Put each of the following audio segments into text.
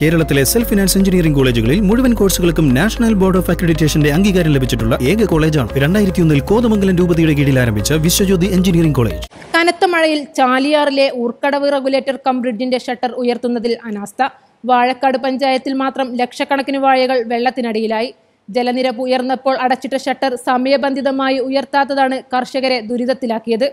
കേരളത്തിലെ self finance engineering കോളേജുകളിൽ മുഴുവൻ കോഴ്സുകൾക്കും നാഷണൽ ബോർഡ് ഓഫ് അക്രഡിറ്റേഷന്റെ അംഗീകാരം ലഭിച്ചിട്ടുള്ള ഏക കോളേജാണ് രണ്ടായിരത്തി ഒന്നിൽ കോതമംഗലം രൂപതയുടെ കീഴിൽ ആരംഭിച്ച വിശ്വജ്യോതി എഞ്ചിനീയറിംഗ് കോളേജ് കനത്ത മഴയിൽ ചാലിയാറിലെ ഊർക്കടവ് റെഗുലേറ്റർ കം ബ്രിഡ്ജിന്റെ ഷട്ടർ ഉയർത്തുന്നതിൽ അനാസ്ഥ വാഴക്കാട് പഞ്ചായത്തിൽ മാത്രം ലക്ഷക്കണക്കിന് വാഴകൾ വെള്ളത്തിനടിയിലായി ജലനിരപ്പ് ഉയർന്നപ്പോൾ അടച്ചിട്ട ഷട്ടർ സമയബന്ധിതമായി ഉയർത്താത്തതാണ് കർഷകരെ ദുരിതത്തിലാക്കിയത്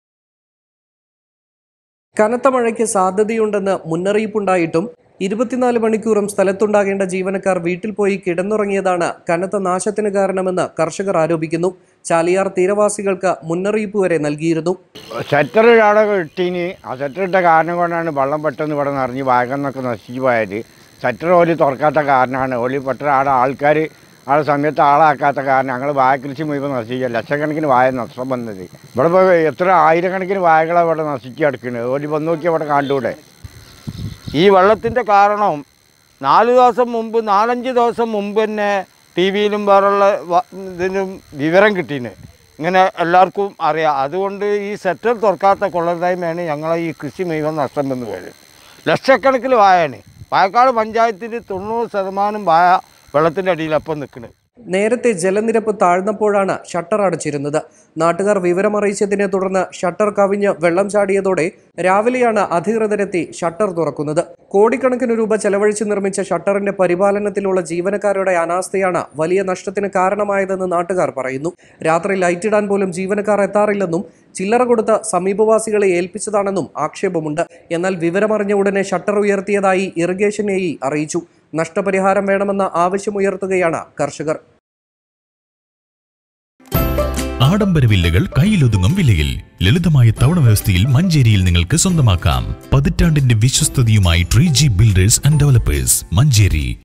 കനത്ത മഴയ്ക്ക് സാധ്യതയുണ്ടെന്ന് മുന്നറിയിപ്പുണ്ടായിട്ടും ഇരുപത്തിനാല് മണിക്കൂറും സ്ഥലത്തുണ്ടാകേണ്ട ജീവനക്കാർ വീട്ടിൽ പോയി കിടന്നുറങ്ങിയതാണ് കനത്ത നാശത്തിന് കാരണമെന്ന് കർഷകർ ആരോപിക്കുന്നു ചാലിയാർ തീരവാസികൾക്ക് മുന്നറിയിപ്പ് വരെ നൽകിയിരുന്നു ഷട്ടർ അവിടെ ഇട്ടീന് ആ ഷട്ടർ ഇട്ട കാരണം കൊണ്ടാണ് വെള്ളം പെട്ടെന്ന് ഇവിടെ നിറഞ്ഞ് വാഗന്നൊക്കെ നശിച്ചു പോയത് ഷട്ടർ ഓലി തുറക്കാത്ത കാരണമാണ് ഓലി പെട്ടെന്ന് അവിടെ ആൾക്കാർ ആ സമയത്ത് ആളാക്കാത്ത കാരണം ഞങ്ങൾ വാഴ കൃഷി മുഴുവൻ നശിക്കുക ലക്ഷക്കണക്കിന് വാഴ നഷ്ടം വന്നത് ഇവിടെ ഇപ്പോൾ എത്ര ആയിരക്കണക്കിന് വാഴകളാണ് ഇവിടെ നശിച്ച് കിടക്കുന്നത് ഓലി വന്ന് നോക്കി അവിടെ കണ്ടൂടെ ഈ വെള്ളത്തിൻ്റെ കാരണം നാല് ദിവസം മുമ്പ് നാലഞ്ച് ദിവസം മുമ്പ് തന്നെ ടി വിയിലും വേറുള്ള വ- ഇതിനും വിവരം കിട്ടീന് ഇങ്ങനെ എല്ലാവർക്കും അറിയാം അതുകൊണ്ട് ഈ സെറ്റർ തുറക്കാത്ത കൊള്ളരുതായ്മയാണ് ഞങ്ങളെ ഈ കൃഷി മുഴുവൻ നഷ്ടം വന്നു പോയത് ലക്ഷക്കണക്കിന് വായാണ് പാലക്കാട് പഞ്ചായത്തിൽ തൊണ്ണൂറ് ശതമാനം വായ വെള്ളത്തിൻ്റെ അടിയിൽ അപ്പം നിൽക്കുന്നത് നേരത്തെ ജലനിരപ്പ് താഴ്ന്നപ്പോഴാണ് ഷട്ടർ അടച്ചിരുന്നത് നാട്ടുകാർ വിവരമറിയിച്ചതിനെ തുടർന്ന് ഷട്ടർ കവിഞ്ഞ് വെള്ളം ചാടിയതോടെ രാവിലെയാണ് അധികൃതരെത്തി ഷട്ടർ തുറക്കുന്നത് കോടിക്കണക്കിന് രൂപ ചെലവഴിച്ച് നിർമ്മിച്ച ഷട്ടറിന്റെ പരിപാലനത്തിലുള്ള ജീവനക്കാരുടെ അനാസ്ഥയാണ് വലിയ നഷ്ടത്തിന് കാരണമായതെന്ന് നാട്ടുകാർ പറയുന്നു രാത്രി ലൈറ്റിടാൻ പോലും ജീവനക്കാർ എത്താറില്ലെന്നും ചില്ലറ കൊടുത്ത് സമീപവാസികളെ ഏൽപ്പിച്ചതാണെന്നും ആക്ഷേപമുണ്ട് എന്നാൽ വിവരമറിഞ്ഞ ഉടനെ ഷട്ടർ ഉയർത്തിയതായി ഇറിഗേഷൻ എ അറിയിച്ചു നഷ്ടപരിഹാരം വേണമെന്ന ആവശ്യമുയർത്തുകയാണ് കർഷകർ ആഡംബര വില്ലകൾ കയ്യിലൊതുങ്ങും വിലയിൽ ലളിതമായ തവണ വ്യവസ്ഥയിൽ മഞ്ചേരിയിൽ നിങ്ങൾക്ക് സ്വന്തമാക്കാം പതിറ്റാണ്ടിന്റെ വിശ്വസ്തതയുമായി tree G builders and developers Manjeri